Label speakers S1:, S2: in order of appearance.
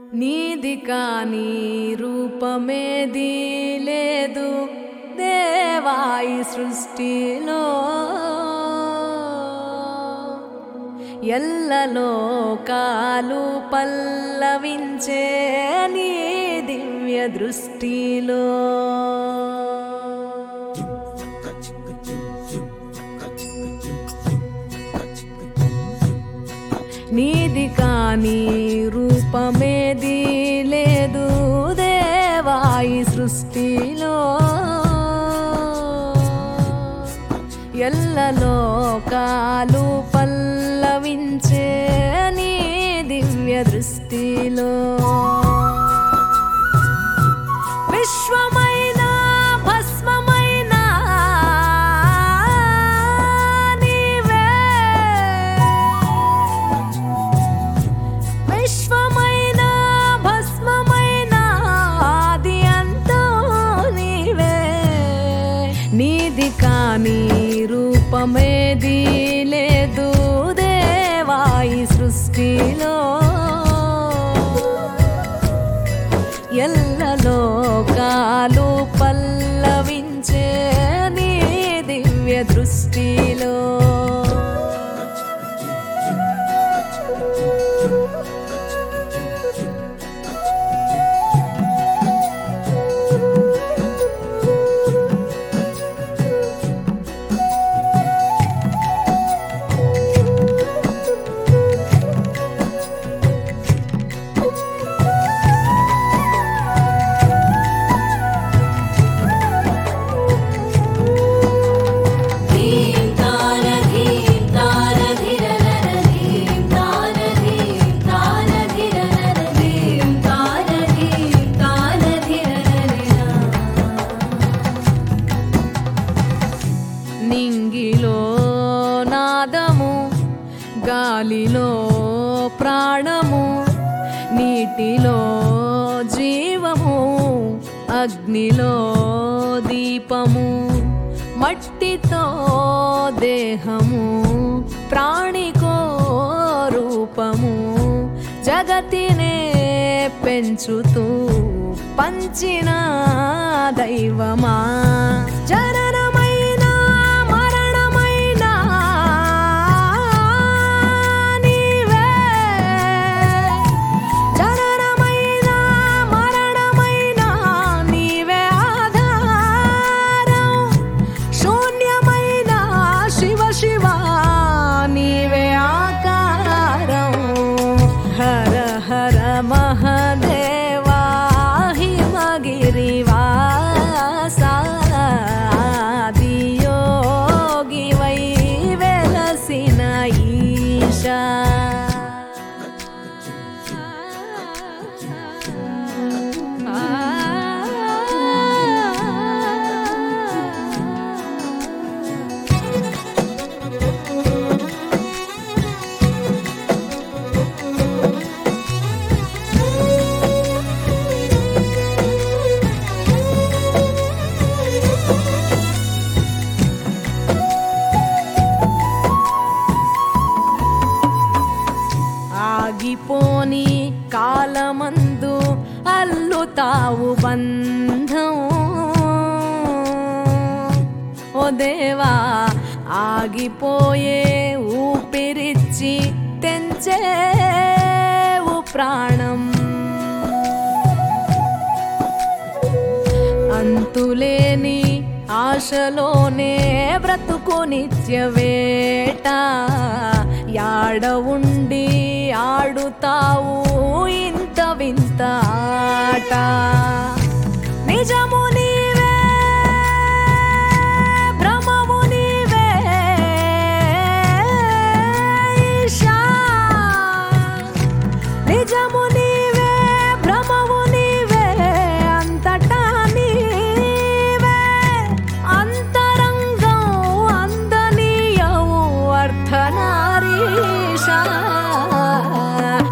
S1: నీది కాని రూపమేది లేదు దేవాయి సృష్టిలో ఎల్లలో కాలు పల్లవించే నీ దివ్య దృష్టిలో నీది కాని రూపమేది లేదు దేవాయి సృష్టిలో ఎల్లలో కాలు పల్లవించే నీ దివ్య దృష్టిలో విశ్వమైన భస్మమైన నీవే విశ్వమైన భస్మమైన ఆది అంతో నీవే నీది కాని రూపమేది లేదు దేవాయి సృష్టిలో ఎల్లలో కాలు పల్లవించే నీ దివ్య దృష్టిలో
S2: ధీం తార ధీం తార ధిరనర ధీం తార ధీం తార ధిరనర ధీం తార ధీం తార ధిరనర
S1: నింగిలో నాదము గాలిలో ప్రాణము నీటిలో జీవము అగ్నిలో దీపము మట్టితో దేహము ప్రాణికో రూపము జగతినే పెంచుతూ పంచిన దైవమా జననమైన మరణమైన నీవే జననమైన మరణమైన నీవే ఆధారం శూన్యమైన శివ శివ నీవే ఆకారం హర హర మహదేవా హిమగిరివాసాదియోగి వై వెలసిన ఈశా ఆగిపోని కాలమందు అల్లుతావు బంధం ఓ దేవా ఆగిపోయే ఊపిరిచ్చి తెంచేవు ప్రాణం అంతులేని ఆశలోనే బ్రతుకు నిత్య వేట యాడ ఉండి ఆడుతావు ఇంత వింత ఆట నిజము నీవే భ్రమము నీవే ఈశా నిజము నీవే భ్రమము నీవే అంతటా నీవే అంతరంగం అందనీయవు అర్ధనారీష